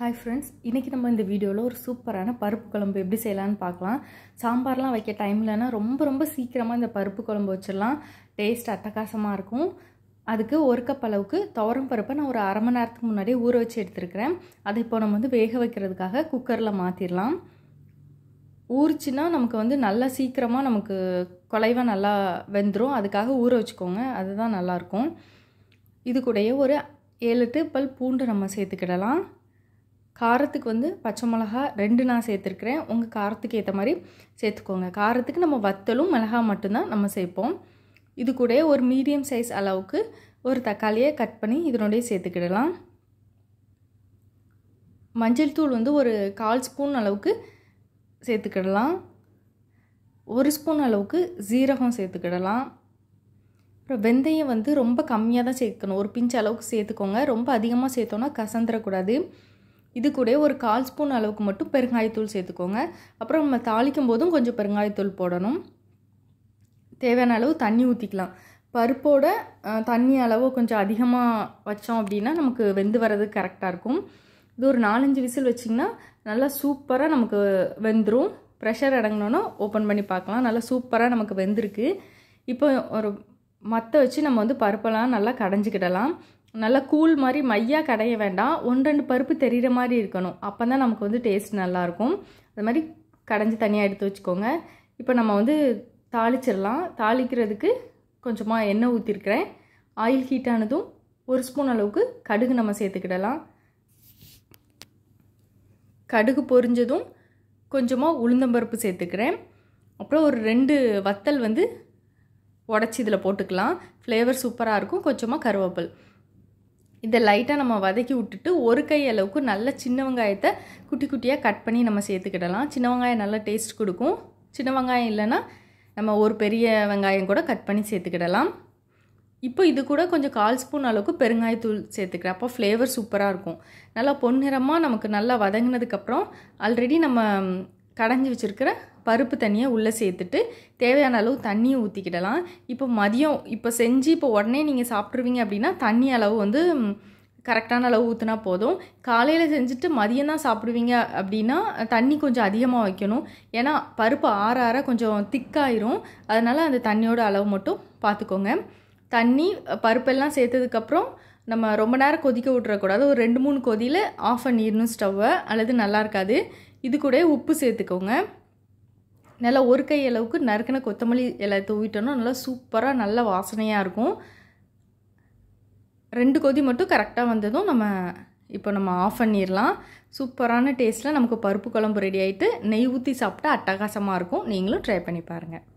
hi friends இன்றைக்கி நம்ம இந்த வீடியோவில் ஒரு சூப்பரான பருப்பு குழம்பு எப்படி செய்யலான்னு பார்க்கலாம் சாம்பார்லாம் வைக்க டைம்லனா ரொம்ப ரொம்ப சீக்கிரமாக இந்த பருப்பு குழம்பு வச்சிடலாம் டேஸ்ட் அட்டகாசமாக இருக்கும் அதுக்கு ஒரு கப் அளவுக்கு துவரம் பருப்பை நான் ஒரு அரை மணி நேரத்துக்கு முன்னாடியே ஊற வச்சு எடுத்துருக்கிறேன் அதை இப்போ நம்ம வந்து வேக வைக்கிறதுக்காக குக்கரில் மாற்றிடலாம் ஊறிச்சுன்னா நமக்கு வந்து நல்லா சீக்கிரமாக நமக்கு குலைவாக நல்லா வெந்துடும் அதுக்காக ஊற வச்சுக்கோங்க அதுதான் நல்லாயிருக்கும் இது கூடயே ஒரு ஏழு எட்டு பல் பூண்டு நம்ம சேர்த்துக்கிடலாம் காரத்துக்கு வந்து பச்சை மிளகா ரெண்டு நான் சேர்த்துருக்குறேன் உங்கள் காரத்துக்கு ஏற்ற மாதிரி சேர்த்துக்கோங்க காரத்துக்கு நம்ம வத்தலும் மிளகா மட்டும்தான் நம்ம சேர்ப்போம் இது கூட ஒரு மீடியம் சைஸ் அளவுக்கு ஒரு தக்காளியை கட் பண்ணி இதனுடைய சேர்த்துக்கிடலாம் மஞ்சள் தூள் வந்து ஒரு கால் ஸ்பூன் அளவுக்கு சேர்த்துக்கிடலாம் ஒரு ஸ்பூன் அளவுக்கு ஜீரகம் சேர்த்துக்கிடலாம் அப்புறம் வெந்தயம் வந்து ரொம்ப கம்மியாக தான் சேர்க்கணும் ஒரு பிஞ்ச் அளவுக்கு சேர்த்துக்கோங்க ரொம்ப அதிகமாக சேர்த்தோன்னா கசந்துடக்கூடாது இது கூட ஒரு கால் ஸ்பூன் அளவுக்கு மட்டும் பெருங்காயத்தூள் சேர்த்துக்கோங்க அப்புறம் நம்ம தாளிக்கும் போதும் கொஞ்சம் பெருங்காயத்தூள் போடணும் தேவையான அளவு தண்ணி ஊற்றிக்கலாம் பருப்போட தண்ணி அளவு கொஞ்சம் அதிகமாக வச்சோம் அப்படின்னா நமக்கு வெந்து வர்றது கரெக்டாக இருக்கும் இது ஒரு நாலஞ்சு விசில் வச்சிங்கன்னா நல்லா சூப்பராக நமக்கு வெந்துடும் ப்ரெஷர் அடங்கினோன்னா ஓப்பன் பண்ணி பார்க்கலாம் நல்லா சூப்பராக நமக்கு வெந்திருக்கு இப்போ ஒரு மற்ற வச்சு நம்ம வந்து பருப்பெல்லாம் நல்லா கடைஞ்சிக்கிடலாம் நல்லா கூழ் மாதிரி மையாக கடைய வேண்டாம் ஒன்று ரெண்டு பருப்பு தெரிகிற மாதிரி இருக்கணும் அப்போ தான் நமக்கு வந்து டேஸ்ட் நல்லாயிருக்கும் அது மாதிரி கடைஞ்சி தனியாக எடுத்து வச்சுக்கோங்க இப்போ நம்ம வந்து தாளிச்சிடலாம் தாளிக்கிறதுக்கு கொஞ்சமாக எண்ணெய் ஊற்றிருக்கிறேன் ஆயில் ஹீட் ஆனதும் ஒரு ஸ்பூன் அளவுக்கு கடுகு நம்ம சேர்த்துக்கிடலாம் கடுகு பொரிஞ்சதும் கொஞ்சமாக உளுந்தம்பருப்பு சேர்த்துக்கிறேன் அப்புறம் ஒரு ரெண்டு வத்தல் வந்து உடச்சி இதில் போட்டுக்கலாம் ஃப்ளேவர் சூப்பராக இருக்கும் கொஞ்சமாக கருவேப்பில் இதை லைட்டாக நம்ம வதக்கி விட்டுட்டு ஒரு கை அளவுக்கு நல்ல சின்ன வெங்காயத்தை குட்டி குட்டியாக கட் பண்ணி நம்ம சேர்த்துக்கிடலாம் சின்ன வெங்காயம் நல்லா டேஸ்ட் கொடுக்கும் சின்ன வெங்காயம் இல்லைன்னா நம்ம ஒரு பெரிய வெங்காயம் கூட கட் பண்ணி சேர்த்துக்கிடலாம் இப்போ இது கூட கொஞ்சம் கால் ஸ்பூன் அளவுக்கு பெருங்காயத்தூள் சேர்த்துக்கிறேன் அப்போ ஃப்ளேவர் சூப்பராக இருக்கும் நல்லா பொன்னிறமாக நமக்கு நல்லா வதங்கினதுக்கப்புறம் ஆல்ரெடி நம்ம கடைஞ்சி வச்சுருக்கிற பருப்பு தண்ணியை உள்ளே சேர்த்துட்டு தேவையான அளவு தண்ணியை ஊற்றிக்கிடலாம் இப்போ மதியம் இப்போ செஞ்சு இப்போ உடனே நீங்கள் சாப்பிட்ருவீங்க அப்படின்னா தண்ணி அளவு வந்து கரெக்டான அளவு ஊற்றினா போதும் காலையில் செஞ்சுட்டு மதியம் தான் சாப்பிடுவீங்க அப்படின்னா தண்ணி கொஞ்சம் அதிகமாக வைக்கணும் ஏன்னா பருப்பு ஆற ஆற கொஞ்சம் திக்காயிரும் அதனால் அந்த தண்ணியோட அளவு மட்டும் பார்த்துக்கோங்க தண்ணி பருப்பெல்லாம் சேர்த்ததுக்கப்புறம் நம்ம ரொம்ப நேரம் கொதிக்க விட்றக்கூடாது ஒரு ரெண்டு மூணு கொதியில் ஆஃப் பண்ணிடணும் ஸ்டவ்வை அல்லது நல்லா இருக்காது இது கூட உப்பு சேர்த்துக்கோங்க நல்லா ஒரு கை அளவுக்கு நறுக்கின கொத்தமல்லி இலை தூவிட்டோன்னா நல்லா சூப்பராக நல்ல வாசனையாக இருக்கும் ரெண்டு கொதி மட்டும் கரெக்டாக வந்ததும் நம்ம இப்போ நம்ம ஆஃப் பண்ணிடலாம் சூப்பரான டேஸ்ட்டில் நமக்கு பருப்பு குழம்பு ரெடி ஆகிட்டு நெய் ஊற்றி சாப்பிட்டா அட்டகாசமாக இருக்கும் நீங்களும் ட்ரை பண்ணி பாருங்கள்